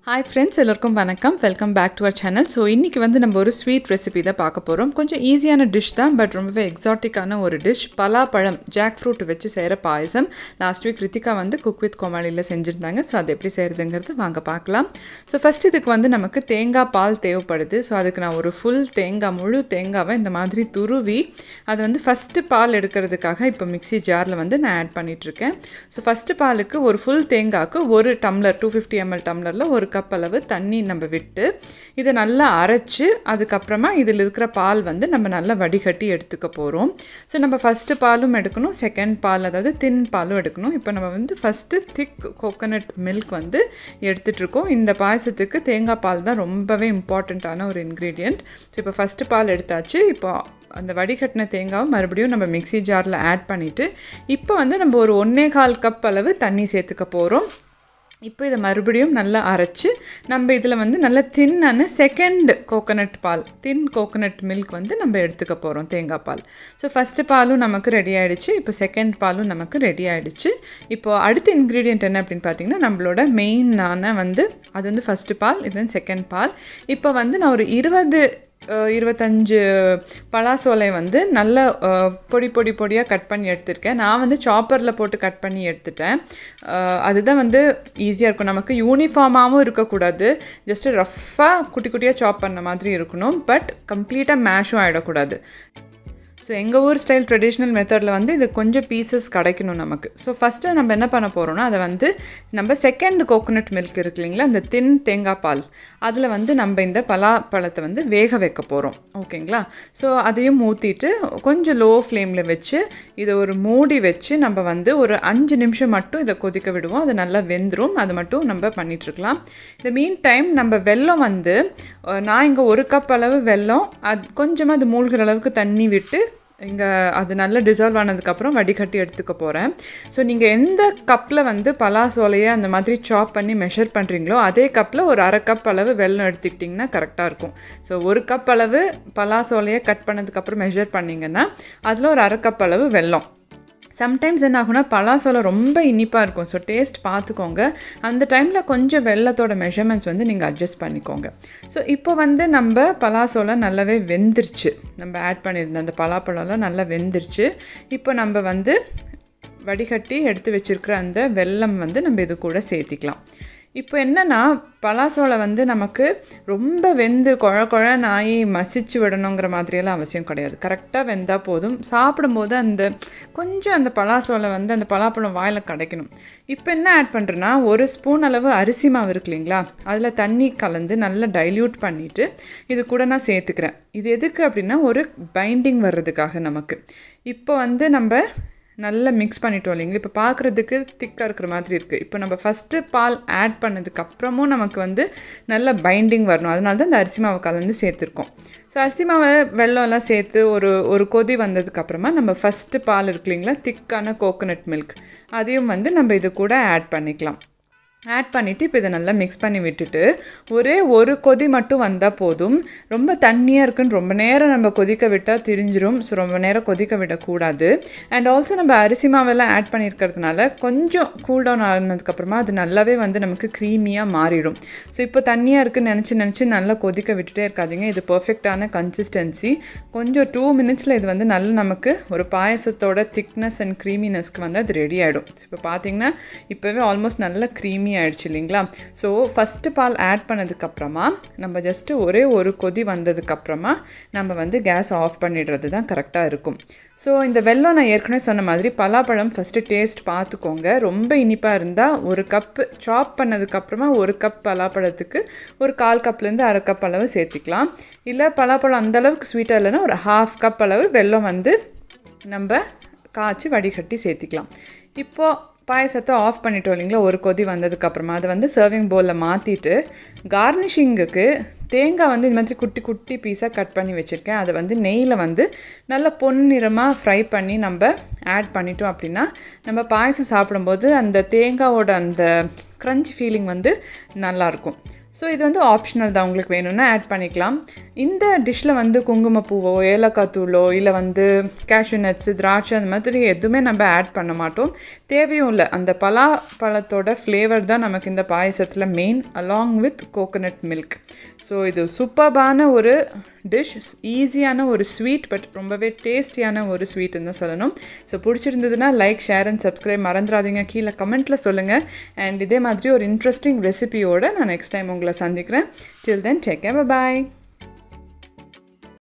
hi friends எல்லோருக்கும் வணக்கம் welcome back to our channel so இன்றைக்கி வந்து நம்ம ஒரு ஸ்வீட் ரெசிபி தான் பார்க்க போகிறோம் கொஞ்சம் ஈஸியான டிஷ் தான் பட் ரொம்பவே எக்ஸாட்டிக்கான ஒரு டிஷ் பலாப்பழம் ஜாக் ஃப்ரூட் வச்சு செய்கிற பாயசம் லாஸ்ட் வீக் ரித்திகா வந்து குக் வித் கோமாளியில் செஞ்சுருந்தாங்க ஸோ அது எப்படி செய்கிறதுங்கிறது வாங்க பார்க்கலாம் ஸோ ஃபஸ்ட் இதுக்கு வந்து நமக்கு தேங்காய் பால் தேவைப்படுது ஸோ அதுக்கு நான் ஒரு ஃபுல் தேங்காய் முழு தேங்காவை இந்த மாதிரி துருவி அது வந்து ஃபஸ்ட்டு பால் எடுக்கிறதுக்காக இப்போ மிக்ஸி ஜாரில் வந்து நான் ஆட் பண்ணிகிட்ருக்கேன் ஸோ ஃபஸ்ட்டு பாலுக்கு ஒரு ஃபுல் தேங்காய்க்கு ஒரு டம்ளர் டூ ஃபிஃப்டி எம்எல் டம்ளரில் ஒரு கப் அளவு தண்ணி நம்ம விட்டு இதை நல்லா அரைச்சி அதுக்கப்புறமா இதில் இருக்கிற பால் வந்து நம்ம நல்லா வடிகட்டி எடுத்துக்க போகிறோம் ஸோ நம்ம ஃபஸ்ட்டு பாலும் எடுக்கணும் செகண்ட் பால் அதாவது தின் பாலும் எடுக்கணும் இப்போ நம்ம வந்து ஃபஸ்ட்டு திக் கோகோனட் மில்க் வந்து எடுத்துகிட்ருக்கோம் இந்த பாயசத்துக்கு தேங்காய் பால் தான் ரொம்பவே இம்பார்ட்டண்ட்டான ஒரு இன்க்ரீடியண்ட் ஸோ இப்போ ஃபஸ்ட்டு பால் எடுத்தாச்சு இப்போ அந்த வடிகட்டின தேங்காவை மறுபடியும் நம்ம மிக்ஸி ஜாரில் ஆட் பண்ணிவிட்டு இப்போ வந்து நம்ம ஒரு ஒன்றே கால் கப் அளவு தண்ணி சேர்த்துக்க போகிறோம் இப்போ இதை மறுபடியும் நல்லா அரைச்சி நம்ம இதில் வந்து நல்ல தின்னான செகண்ட் கோகோனட் பால் தின் கோகோனட் மில்க் வந்து நம்ம எடுத்துக்க போகிறோம் தேங்காய் பால் ஸோ ஃபஸ்ட்டு பாலும் நமக்கு ரெடி ஆகிடுச்சு இப்போ செகண்ட் பாலும் நமக்கு ரெடி ஆகிடுச்சு இப்போ அடுத்த இன்க்ரீடியன்ட் என்ன அப்படின்னு பார்த்தீங்கன்னா நம்மளோட மெயினான வந்து அது வந்து ஃபஸ்ட்டு பால் இது வந்து செகண்ட் பால் இப்போ வந்து நான் ஒரு இருபது இருபத்தஞ்சு பலாசோலை வந்து நல்ல பொடி பொடி பொடியாக கட் பண்ணி எடுத்திருக்கேன் நான் வந்து சாப்பரில் போட்டு கட் பண்ணி எடுத்துட்டேன் அதுதான் வந்து ஈஸியாக இருக்கும் நமக்கு யூனிஃபார்மாகவும் இருக்கக்கூடாது ஜஸ்ட்டு ரஃப்பாக குட்டி குட்டியாக சாப் பண்ண மாதிரி இருக்கணும் பட் கம்ப்ளீட்டாக மேஷும் ஆகிடக்கூடாது ஸோ எங்கள் ஊர் ஸ்டைல் ட்ரெடிஷ்னல் மெத்தடில் வந்து இது கொஞ்சம் பீசஸ் கிடைக்கணும் நமக்கு ஸோ ஃபஸ்ட்டு நம்ம என்ன பண்ண போகிறோம்னா அதை வந்து நம்ம செகண்ட் கோகோனட் மில்க் இருக்கு இல்லைங்களா அந்த தின் தேங்காய் பால் அதில் வந்து நம்ம இந்த பலாப்பழத்தை வந்து வேக வைக்க போகிறோம் ஓகேங்களா ஸோ அதையும் ஊற்றிட்டு கொஞ்சம் லோ ஃப்ளேமில் வச்சு இதை ஒரு மூடி வச்சு நம்ம வந்து ஒரு அஞ்சு நிமிஷம் மட்டும் இதை கொதிக்க விடுவோம் அது நல்லா வெந்துடும் அது மட்டும் நம்ம பண்ணிகிட்ருக்கலாம் இந்த மீன் டைம் நம்ம வெல்லம் வந்து நான் இங்கே ஒரு கப் அளவு வெல்லம் அது கொஞ்சமாக அது மூழ்கிற அளவுக்கு தண்ணி விட்டு இங்கே அது நல்லா டிசால்வ் ஆனதுக்கப்புறம் வடிகட்டி எடுத்துக்க போகிறேன் ஸோ நீங்கள் எந்த கப்பில் வந்து பலாசோலையை அந்த மாதிரி சாப் பண்ணி மெஷர் பண்ணுறீங்களோ அதே கப்பில் ஒரு அரை கப் அளவு வெள்ளம் எடுத்துக்கிட்டிங்கன்னா கரெக்டாக இருக்கும் ஸோ ஒரு கப் அளவு பலாசோலையை கட் பண்ணதுக்கப்புறம் மெஷர் பண்ணிங்கன்னா அதில் ஒரு அரை கப் அளவு வெல்லம் சம்டைம்ஸ் என்ன ஆகுனா பலாசோளம் ரொம்ப இனிப்பாக இருக்கும் ஸோ டேஸ்ட் பார்த்துக்கோங்க அந்த டைமில் கொஞ்சம் வெள்ளத்தோட மெஷர்மெண்ட்ஸ் வந்து நீங்கள் அட்ஜஸ்ட் பண்ணிக்கோங்க ஸோ இப்போ வந்து நம்ம பலாசோளம் நல்லாவே வெந்துருச்சு நம்ம ஆட் பண்ணியிருந்த அந்த பலாப்பழம்லாம் நல்லா வெந்துருச்சு இப்போ நம்ம வந்து வடிகட்டி எடுத்து வச்சுருக்கிற அந்த வெல்லம் வந்து நம்ம இது கூட சேர்த்திக்கலாம் இப்போ என்னென்னா பலாசோளம் வந்து நமக்கு ரொம்ப வெந்து குழ குழ நாய் மசிச்சு விடணுங்கிற மாதிரியெல்லாம் அவசியம் கிடையாது கரெக்டாக வெந்தால் போதும் சாப்பிடும்போது அந்த கொஞ்சம் அந்த பலாசோளம் வந்து அந்த பலாப்பழம் வாயில் கிடைக்கணும் இப்போ என்ன ஆட் பண்ணுறேன்னா ஒரு ஸ்பூன் அளவு அரிசி மாவு இருக்கு இல்லைங்களா அதில் தண்ணி கலந்து நல்லா டைல்யூட் பண்ணிவிட்டு இது கூட நான் சேர்த்துக்கிறேன் இது எதுக்கு அப்படின்னா ஒரு பைண்டிங் வர்றதுக்காக நமக்கு இப்போ வந்து நம்ம நல்லா மிக்ஸ் பண்ணிட்டோம் இல்லைங்களா இப்போ பார்க்குறதுக்கு திக்காக இருக்கிற மாதிரி இருக்குது இப்போ நம்ம ஃபஸ்ட்டு பால் ஆட் பண்ணதுக்கப்புறமும் நமக்கு வந்து நல்ல பைண்டிங் வரணும் அதனால தான் இந்த அரிசி மாவை கலந்து சேர்த்துருக்கோம் ஸோ அரிசி மாவை வெள்ளம்லாம் சேர்த்து ஒரு ஒரு கொதி வந்ததுக்கப்புறமா நம்ம ஃபஸ்ட்டு பால் இருக்கு இல்லைங்களா திக்கான கோகோனட் மில்க் அதையும் வந்து நம்ம இது கூட ஆட் பண்ணிக்கலாம் ஆட் பண்ணிவிட்டு இப்போ இதை நல்லா மிக்ஸ் பண்ணி விட்டுட்டு ஒரே ஒரு கொதி மட்டும் வந்தால் போதும் ரொம்ப தண்ணியாக இருக்குன்னு ரொம்ப நேரம் நம்ம கொதிக்க விட்டால் திரிஞ்சிரும் ஸோ ரொம்ப நேரம் கொதிக்க விடக்கூடாது அண்ட் ஆல்சோ நம்ம அரிசி மாவெல்லாம் ஆட் பண்ணியிருக்கிறதுனால கொஞ்சம் கூல் டவுன் ஆனதுக்கப்புறமா அது நல்லாவே வந்து நமக்கு க்ரீமியாக மாறிடும் ஸோ இப்போ தண்ணியாக இருக்குன்னு நினச்சி நினச்சி நல்லா கொதிக்க விட்டுட்டே இருக்காதிங்க இது பர்ஃபெக்டான கன்சிஸ்டன்சி கொஞ்சம் டூ மினிட்ஸில் இது வந்து நல்ல நமக்கு ஒரு பாயசத்தோட திக்னஸ் அண்ட் க்ரீமினஸ்க்கு வந்து அது ரெடி ஆகிடும் இப்போ பார்த்தீங்கன்னா இப்போவே ஆல்மோஸ்ட் நல்ல க்ரீமி ஆயிடுச்சு இல்லைங்களா ஸோ ஃபஸ்ட்டு பால் ஆட் பண்ணதுக்கப்புறமா நம்ம ஜஸ்ட்டு ஒரே ஒரு கொதி வந்ததுக்கப்புறமா நம்ம வந்து கேஸ் ஆஃப் பண்ணிடுறது தான் கரெக்டாக இருக்கும் ஸோ இந்த வெல்லம் நான் ஏற்கனவே சொன்ன மாதிரி பலாப்பழம் ஃபஸ்ட்டு டேஸ்ட் பார்த்துக்கோங்க ரொம்ப இனிப்பாக இருந்தால் ஒரு கப்பு சாப் பண்ணதுக்கப்புறமா ஒரு கப் பலாப்பழத்துக்கு ஒரு கால் கப்லேருந்து அரை கப் அளவு சேர்த்திக்கலாம் இல்லை பலாப்பழம் அந்தளவுக்கு ஸ்வீட்டாக இல்லைன்னா ஒரு ஹாஃப் கப் அளவு வெல்லம் வந்து நம்ம காய்ச்சி வடிகட்டி சேர்த்திக்கலாம் இப்போது பாயசத்தை ஆஃப் பண்ணிட்டோம் இல்லைங்களா ஒரு கொதி வந்ததுக்கப்புறமா அதை வந்து சர்விங் பவுலில் மாற்றிட்டு கார்னிஷிங்குக்கு தேங்காய் வந்து இந்த மாதிரி குட்டி குட்டி பீஸாக கட் பண்ணி வச்சுருக்கேன் அதை வந்து நெய்யில் வந்து நல்லா பொன்னிறமாக ஃப்ரை பண்ணி நம்ம ஆட் பண்ணிட்டோம் அப்படின்னா நம்ம பாயசம் சாப்பிடும்போது அந்த தேங்காவோட அந்த க்ரன்ச் ஃபீலிங் வந்து நல்லாயிருக்கும் ஸோ இது வந்து ஆப்ஷனல் தான் உங்களுக்கு வேணும்னா ஆட் பண்ணிக்கலாம் இந்த டிஷ்ஷில் வந்து குங்குமப்பூவோ ஏலக்காய் தூளோ இல்லை வந்து கேஷ்யூ நட்ஸ் திராட்சை அந்த மாதிரி எதுவுமே நம்ம ஆட் பண்ண மாட்டோம் தேவையும் இல்லை அந்த பலா பழத்தோட ஃப்ளேவர் தான் நமக்கு இந்த பாயசத்தில் main along with coconut milk so இது சூப்பர்பான ஒரு டிஷ் ஈஸியான ஒரு ஸ்வீட் பட் ரொம்பவே டேஸ்டியான ஒரு ஸ்வீட்னு தான் சொல்லணும் ஸோ பிடிச்சிருந்ததுன்னா லைக் ஷேர் அண்ட் சப்ஸ்கிரைப் மறந்துடாதீங்க கீழே கமெண்ட்டில் சொல்லுங்கள் அண்ட் இதே மாதிரி ஒரு இன்ட்ரெஸ்டிங் ரெசிபியோடு நான் நெக்ஸ்ட் டைம் உங்களை சந்திக்கிறேன் டில் தென் டேக் பாய்